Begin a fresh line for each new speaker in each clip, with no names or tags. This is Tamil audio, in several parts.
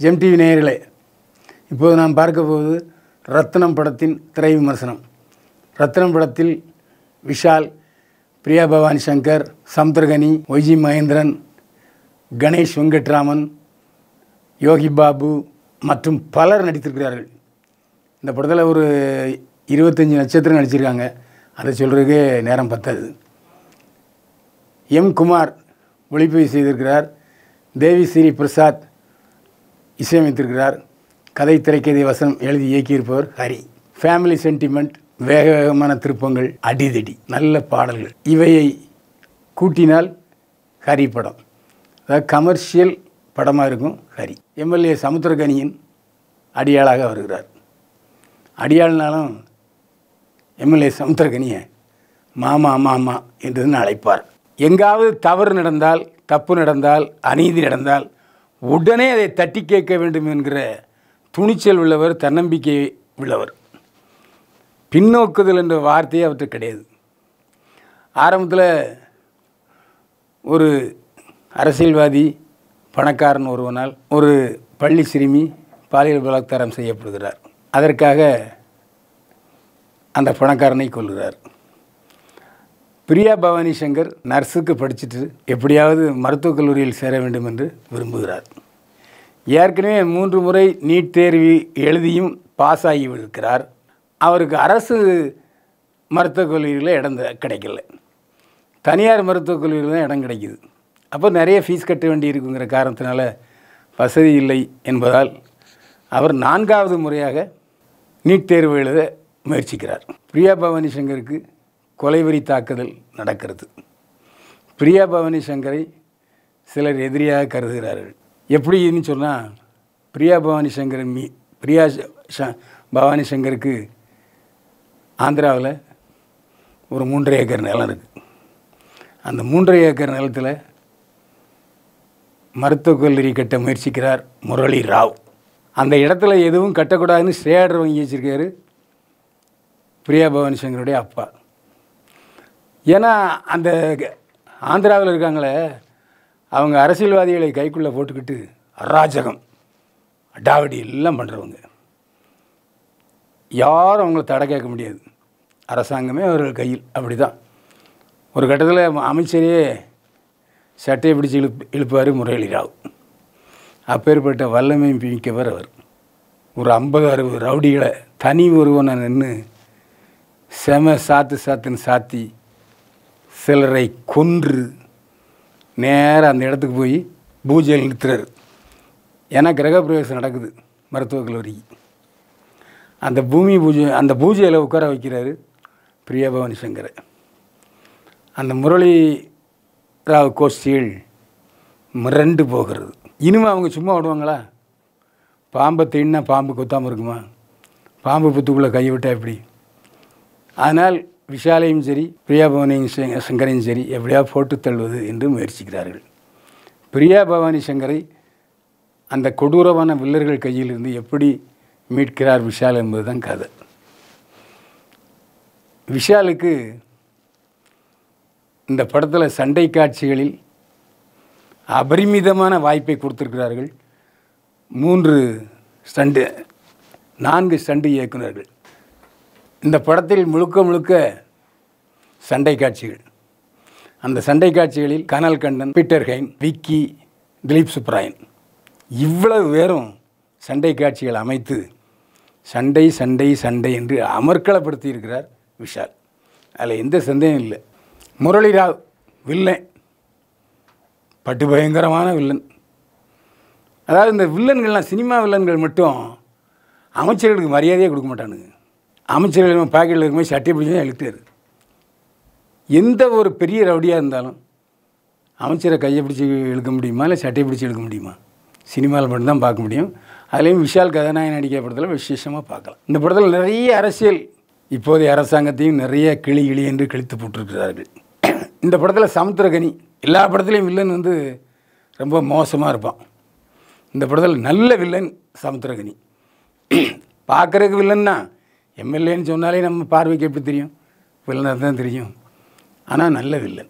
ஜெம் டிவி நேயர்களே இப்போது நாம் பார்க்க போவது ரத்னம் படத்தின் திரை விமர்சனம் ரத்னம் படத்தில் விஷால் பிரியா பவானி சங்கர் சமுத்திரகனி ஒய்ஜி மகேந்திரன் கணேஷ் வெங்கட்ராமன் யோகி பாபு மற்றும் பலர் நடித்திருக்கிறார்கள் இந்த படத்தில் ஒரு இருபத்தஞ்சி நட்சத்திரம் நடிச்சிருக்காங்க அதை சொல்கிறதுக்கே நேரம் பத்தாது எம் குமார் ஒளிப்பதிவு செய்திருக்கிறார் தேவி ஸ்ரீ பிரசாத் இசையமைத்திருக்கிறார் கதை திரைக்கதை வசனம் எழுதி இயக்கியிருப்பவர் ஹரி ஃபேமிலி சென்டிமெண்ட் வேக வேகமான திருப்பங்கள் அடிதடி நல்ல பாடல்கள் இவையை கூட்டினால் ஹரி படம் அதாவது கமர்ஷியல் படமாக இருக்கும் ஹரி எம்எல்ஏ சமுத்திரகனியின் அடியாளாக வருகிறார் அடியாள்னாலும் எம்எல்ஏ சமுத்திரகனியை மாமா மாமா என்று தான் அழைப்பார் எங்காவது தவறு நடந்தால் தப்பு நடந்தால் அநீதி நடந்தால் உடனே அதை தட்டி கேட்க வேண்டும் என்கிற துணிச்சல் உள்ளவர் தன்னம்பிக்கை உள்ளவர் பின்னோக்குதல் என்ற வார்த்தையே அவற்றுக்கு கிடையாது ஆரம்பத்தில் ஒரு அரசியல்வாதி பணக்காரன் ஒருவனால் ஒரு பள்ளி சிறுமி பாலியல் பலாத்காரம் செய்யப்படுகிறார் அதற்காக அந்த பணக்காரனை கொள்கிறார் பிரியா பவானி சங்கர் நர்ஸுக்கு படிச்சுட்டு எப்படியாவது மருத்துவக் கல்லூரியில் சேர வேண்டும் என்று விரும்புகிறார் ஏற்கனவே மூன்று முறை நீட் தேர்வு எழுதியும் பாஸ் ஆகி இருக்கிறார் அவருக்கு அரசு மருத்துவக் கல்லூரியில் இடம் த- கிடைக்கல தனியார் மருத்துவக் கல்லூரியில் தான் இடம் கிடைக்குது அப்போ நிறைய ஃபீஸ் கட்ட வேண்டி இருக்குங்கிற காரணத்தினால வசதி இல்லை என்பதால் அவர் நான்காவது முறையாக நீட் தேர்வு எழுத முயற்சிக்கிறார் பிரியா பவானி சங்கருக்கு கொலைவெறி தாக்குதல் நடக்கிறது பிரியா பவானி சங்கரை சிலர் எதிரியாக கருதுகிறார்கள் எப்படின்னு சொன்னால் பிரியா பவானி சங்கரன் மீ பிரியா ச- ச- பவானி சங்கருக்கு ஆந்திராவில் ஒரு மூன்றரை ஏக்கர் நிலம் இருக்குது அந்த மூன்றரை ஏக்கர் நிலத்தில் மருத்துவக் கல்லூரி கட்ட முயற்சிக்கிறார் முரளி ராவ் அந்த இடத்துல எதுவும் கட்டக்கூடாதுன்னு ஸ்டே ஆர்டர் வாங்கி வச்சிருக்காரு பிரியா பவானி சங்கருடைய அப்பா ஏன்னா அந்த ஆந்திராவில் இருக்காங்களே அவங்க அரசியல்வாதிகளை கைக்குள்ளே போட்டுக்கிட்டு அராஜகம் அடாவடி எல்லாம் பண்ணுறவங்க யாரும் அவங்கள தடை கேட்க முடியாது அரசாங்கமே அவர்கள் கையில் அப்படி தான் ஒரு கட்டத்தில் அமைச்சரே சட்டையை பிடிச்சி இழுப்பு இழுப்பார் முரளி ராவ் அப்பேற்பட்ட வல்லமை மிக்கவர் அவர் ஒரு ஐம்பது அறுபது ரவுடிகளை தனி ஒருவனை நின்று செம சாத்து சாத்துன்னு சாத்தி சிலரை கொன்று நேராக அந்த இடத்துக்கு போய் பூஜையில் நிறுத்துறாரு ஏன்னா கிரகப்பிரவேசம் நடக்குது மருத்துவக் கல்லூரிக்கு அந்த பூமி பூஜை அந்த பூஜையில் உட்கார வைக்கிறாரு பிரியபவானி சங்கரை அந்த முரளி ராவ் கோஷ்டிகள் மிரண்டு போகிறது இனிமே அவங்க சும்மா விடுவாங்களா பாம்பை தீண்டினா பாம்பு கொத்தாமல் இருக்குமா பாம்பு புத்துக்குள்ளே கை விட்டா எப்படி ஆனால் விஷாலையும் சரி பிரியா பவானியும் ச- சங்கரையும் சரி எப்படியா போட்டு தள்ளுவது என்று முயற்சிக்கிறார்கள் பிரியா பவானி சங்கரை அந்த கொடூரமான வில்லர்கள் கையிலிருந்து எப்படி மீட்கிறார் விஷால் என்பதுதான் கதை விஷாலுக்கு இந்த படத்தில் சண்டை காட்சிகளில் அபரிமிதமான வாய்ப்பை கொடுத்திருக்கிறார்கள் மூன்று ஸ்டண்டு நான்கு ஸ்டண்டு இயக்குனர்கள் இந்த படத்தில் முழுக்க முழுக்க சண்டை காட்சிகள் அந்த சண்டை காட்சிகளில் கனல் கண்டன் பீட்டர் ஹைன் விக்கி திலீப் சுப்ராயன் இவ்வளவு பேரும் சண்டை காட்சிகள் அமைத்து சண்டை சண்டை சண்டை என்று அமர்க்களப்படுத்தி இருக்கிறார் விஷால் அதில் எந்த சந்தேகம் இல்லை முரளி ராவ் வில்லன் பட்டு பயங்கரமான வில்லன் அதாவது இந்த வில்லன்கள்லாம் சினிமா வில்லன்கள் மட்டும் அமைச்சர்களுக்கு மரியாதையே கொடுக்க மாட்டானுங்க அமைச்சர்கள் பாக்கெட்டில் இருக்கும்போது சட்டை பிடிச்சி தான் இழுத்தாரு எந்த ஒரு பெரிய ரவுடியாக இருந்தாலும் அமைச்சரை கையை பிடிச்சி இழுக்க முடியுமா இல்லை சட்டையை பிடிச்சி இழுக்க முடியுமா சினிமாவில் மட்டும்தான் பார்க்க முடியும் அதுலேயும் விஷால் கதாநாயகன் நடிக்கிற படத்தில் விசேஷமாக பார்க்கலாம் இந்த படத்தில் நிறைய அரசியல் இப்போதைய அரசாங்கத்தையும் நிறைய கிளி கிளி என்று கிழித்து போட்டிருக்கிறார்கள் இந்த படத்தில் சமுத்திரகனி எல்லா படத்துலையும் வில்லன் வந்து ரொம்ப மோசமாக இருப்பான் இந்த படத்தில் நல்ல வில்லன் சமுத்திரகனி பார்க்குறதுக்கு வில்லன்னா எம்எல்ஏன்னு சொன்னாலே நம்ம பார்வைக்கு எப்படி தெரியும் வில்லனாக தான் தெரியும் ஆனால் நல்ல வில்லன்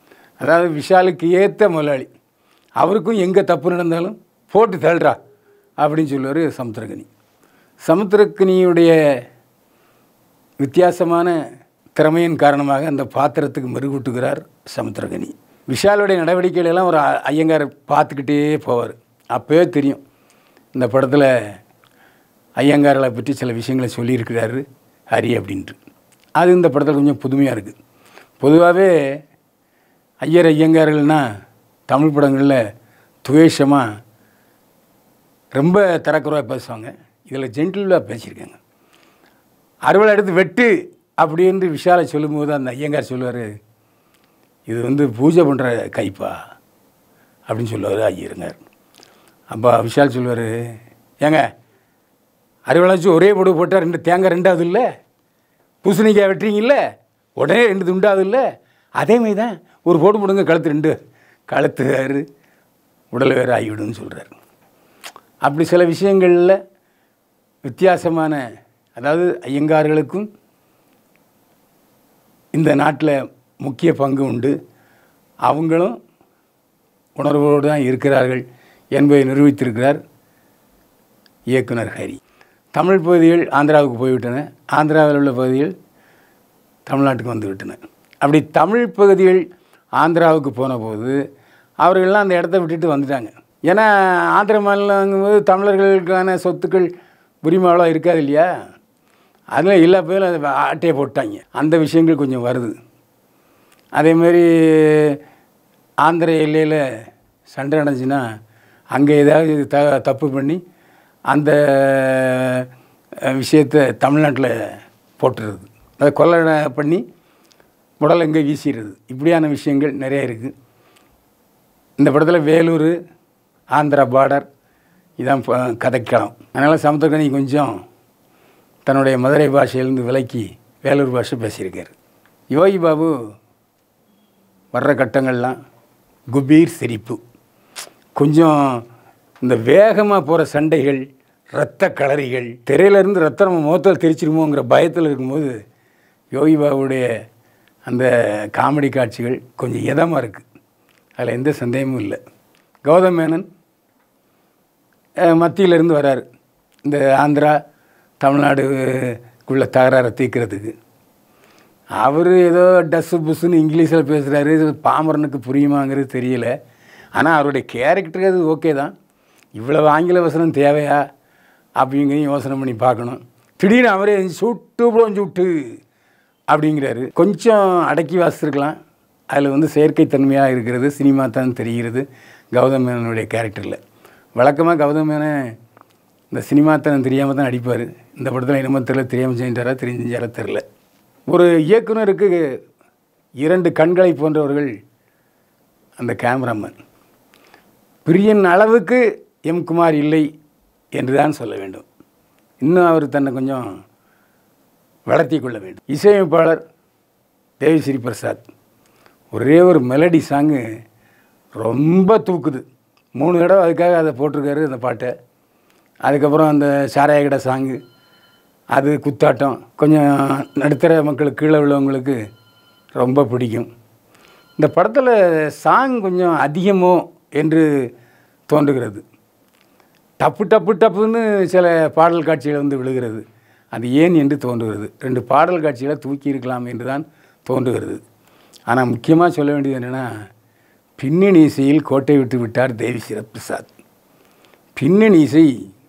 அதாவது விஷாலுக்கு ஏற்ற முதலாளி அவருக்கும் எங்கே தப்பு நடந்தாலும் போட்டு தள்ளுறா அப்படின்னு சொல்லுவார் சமுத்திரகனி சமுத்திரக்கனியுடைய வித்தியாசமான திறமையின் காரணமாக அந்த பாத்திரத்துக்கு மெருகூட்டுகிறார் சமுத்திரகனி விஷாலுடைய நடவடிக்கைகள் எல்லாம் ஒரு அ- ஐயங்கார் பார்த்துக்கிட்டே போவார் அப்போவே தெரியும் இந்த படத்தில் ஐயங்கார்களை பற்றி சில விஷயங்களை சொல்லியிருக்கிறாரு ஹரி அப்படின்ட்டு அது இந்த படத்தில் கொஞ்சம் புதுமையாக இருக்குது பொதுவாகவே ஐயர் ஐயங்கார்கள்னா தமிழ் படங்களில் துவேஷமாக ரொம்ப தரக்குறைவாக பேசுவாங்க இதில் ஜென்டிலாக பேசியிருக்காங்க அறுவலை எடுத்து வெட்டு அப்படின்னு விஷாலை சொல்லும்போது அந்த ஐயங்கார் சொல்லுவார் இது வந்து பூஜை பண்ணுற கைப்பா அப்படின்னு சொல்லுவார் ஐயருங்கார் அப்போ விஷால் சொல்லுவார் ஏங்க அறுவலை வச்சு ஒரே போடு போட்டால் ரெண்டு தேங்காய் ரெண்டாவது இல்லை பூசணிக்காய் வெட்டுறீங்கல்ல உடனே ரெண்டு துண்டாவது இல்லை அதே மாதிரி தான் ஒரு போட்டு போடுங்க கழுத்து ரெண்டு கழுத்து வேறு உடல் வேறு ஆகிவிடுன்னு சொல்கிறார் அப்படி சில விஷயங்களில் வித்தியாசமான அதாவது ஐயங்கார்களுக்கும் இந்த நாட்டில் முக்கிய பங்கு உண்டு அவங்களும் உணர்வோடு தான் இருக்கிறார்கள் என்பதை நிரூபித்திருக்கிறார் இயக்குனர் ஹரி தமிழ் பகுதிகள் ஆந்திராவுக்கு போய்விட்டன ஆந்திராவில் உள்ள பகுதிகள் தமிழ்நாட்டுக்கு வந்து விட்டன அப்படி தமிழ் பகுதிகள் ஆந்திராவுக்கு போன போது அவர்கள்லாம் அந்த இடத்த விட்டுட்டு வந்துட்டாங்க ஏன்னா ஆந்திர மாநிலங்கும்போது தமிழர்களுக்கான சொத்துக்கள் உரிமையாளம் இருக்காது இல்லையா அதில் எல்லா பேரும் அதை ஆட்டையை போட்டாங்க அந்த விஷயங்கள் கொஞ்சம் வருது அதே மாதிரி ஆந்திர எல்லையில் சண்டை நடந்துச்சுன்னா அங்கே ஏதாவது த தப்பு பண்ணி அந்த அஹ், விஷயத்தை தமிழ்நாட்டில் போட்டுறது அதை கொள்ளை பண்ணி உடல் எங்கே வீசிடுறது இப்படியான விஷயங்கள் நிறைய இருக்குது இந்த படத்தில் வேலூர் ஆந்திரா பார்டர் இதான் ப- கதைக்களம் அதனால் சமுத்திரக்கனி கொஞ்சம் தன்னுடைய மதுரை பாஷையிலேருந்து விலக்கி வேலூர் பாஷை பேசியிருக்காரு யோகி பாபு வர்ற கட்டங்கள்லாம் குபீர் சிரிப்பு கொஞ்சம் இந்த வேகமாக போகிற சண்டைகள் இரத்த களரிகள் திரையிலேருந்து ரத்தம் நம்ம முகத்தில் தெரிச்சிருமோங்கிற பயத்தில் இருக்கும்போது யோகி பாபுடைய அந்த காமெடி காட்சிகள் கொஞ்சம் இதமாக இருக்குது அதில் எந்த சந்தேகமும் இல்லை கௌதம் மேனன் அஹ், மத்தியிலிருந்து வராரு இந்த ஆந்திரா தமிழ்நாடுக்குள்ள தகராறை தீர்க்கிறதுக்கு அவர் ஏதோ டஸ்ஸு புஸ்ஸுன்னு இங்கிலீஷில் பேசுகிறாரு பாமரனுக்கு புரியுமாங்கிறது தெரியல ஆனால் அவருடைய கேரக்டருக்கு அது ஓகே தான் இவ்வளவு ஆங்கில வசனம் தேவையா அப்படிங்கிறதையும் யோசனை பண்ணி பார்க்கணும் திடீர்னு அவரே சுட்டு புலம் சுட்டு அப்படிங்கிறாரு கொஞ்சம் அடக்கி வாசிச்சிருக்கலாம் அதில் வந்து செயற்கைத்தன்மையாக இருக்கிறது சினிமா தான் தெரிகிறது கௌதம் மேனனுடைய கேரக்டரில் வழக்கமாக கௌதம் மேனன் இந்த சினிமாத்தனம் தெரியாமல் தான் நடிப்பார் இந்த படத்தில் என்னமோ தெரியல தெரியாமல் செஞ்சாரா தெரிஞ்சாரா தெரில ஒரு இயக்குனருக்கு இரண்டு கண்களை போன்றவர்கள் அந்த கேமராமேன் பிரியன் அளவுக்கு எம் குமார் இல்லை என்று தான் சொல்ல வேண்டும் இன்னும் அவர் தன்னை கொஞ்சம் வளர்த்தி கொள்ள வேண்டும் இசையமைப்பாளர் தேவிஸ்ரீ பிரசாத் ஒரே ஒரு மெலடி சாங்கு ரொம்ப தூக்குது மூணு தடவை அதுக்காக அதை போட்டிருக்காரு அந்த பாட்டை அதுக்கப்புறம் அந்த சாராய கடை சாங்கு அது குத்தாட்டம் கொஞ்சம் நடுத்தர மக்களுக்கு கீழே உள்ளவங்களுக்கு ரொம்ப பிடிக்கும் இந்த படத்தில் சாங் கொஞ்சம் அதிகமோ என்று தோன்றுகிறது டப்பு டப்பு டப்புன்னு சில பாடல் காட்சிகள் வந்து விழுகிறது அது ஏன் என்று தோன்றுகிறது ரெண்டு பாடல் காட்சிகளை தூக்கி இருக்கலாம் என்று தான் தோன்றுகிறது ஆனால் முக்கியமாக சொல்ல வேண்டியது என்னென்னா பின்னணி இசையில் கோட்டை விட்டு விட்டார் தேவி பிரசாத் பின்னணி இசை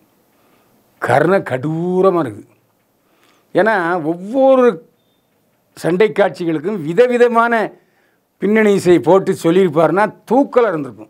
கர்ண கடூரமாக இருக்குது ஏன்னா ஒவ்வொரு சண்டை காட்சிகளுக்கும் விதவிதமான பின்னணி இசை போட்டு சொல்லியிருப்பாருன்னா தூக்கலாக இருந்திருக்கும்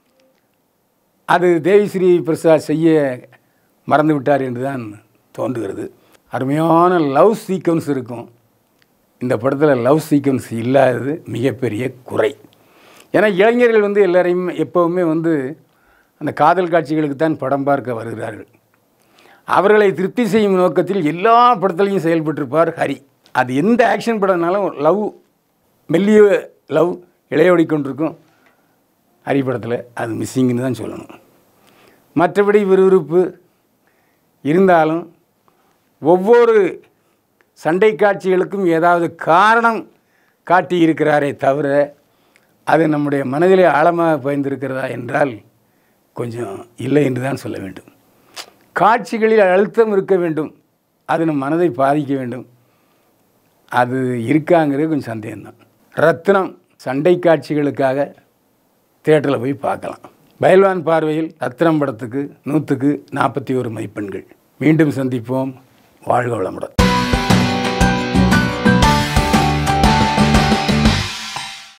அது தேவிஸ்ரீ பிரசாத் செய்ய மறந்து விட்டார் என்று தான் தோன்றுகிறது அருமையான லவ் சீக்வன்ஸ் இருக்கும் இந்த படத்தில் லவ் சீக்வன்ஸ் இல்லாதது மிகப்பெரிய குறை ஏன்னா இளைஞர்கள் வந்து எல்லாரையும் எப்போவுமே வந்து அந்த காதல் காட்சிகளுக்கு தான் படம் பார்க்க வருகிறார்கள் அவர்களை திருப்தி செய்யும் நோக்கத்தில் எல்லா படத்துலையும் செயல்பட்டிருப்பார் ஹரி அது எந்த ஆக்ஷன் படம்னாலும் லவ் மெல்லிய லவ் இளையோடி கொண்டிருக்கும் ஹரி படத்தில் அது மிஸ்ஸிங்னு தான் சொல்லணும் மற்றபடி விறுவிறுப்பு இருந்தாலும் ஒவ்வொரு சண்டை காட்சிகளுக்கும் ஏதாவது காரணம் காட்டி இருக்கிறாரே தவிர அது நம்முடைய மனதிலே ஆழமாக பயந்திருக்கிறதா என்றால் கொஞ்சம் இல்லை என்று தான் சொல்ல வேண்டும் காட்சிகளில் அழுத்தம் இருக்க வேண்டும் அது நம் மனதை பாதிக்க வேண்டும் அது இருக்காங்கிறது கொஞ்சம் சந்தேகம்தான் ரத்னம் சண்டை காட்சிகளுக்காக தேட்டரில் போய் பார்க்கலாம் பயில்வான் பார்வையில் ரத்னம் படத்துக்கு நூற்றுக்கு நாற்பத்தி ஒரு மதிப்பெண்கள் மீண்டும் சந்திப்போம் வாழ்க வளமுடன்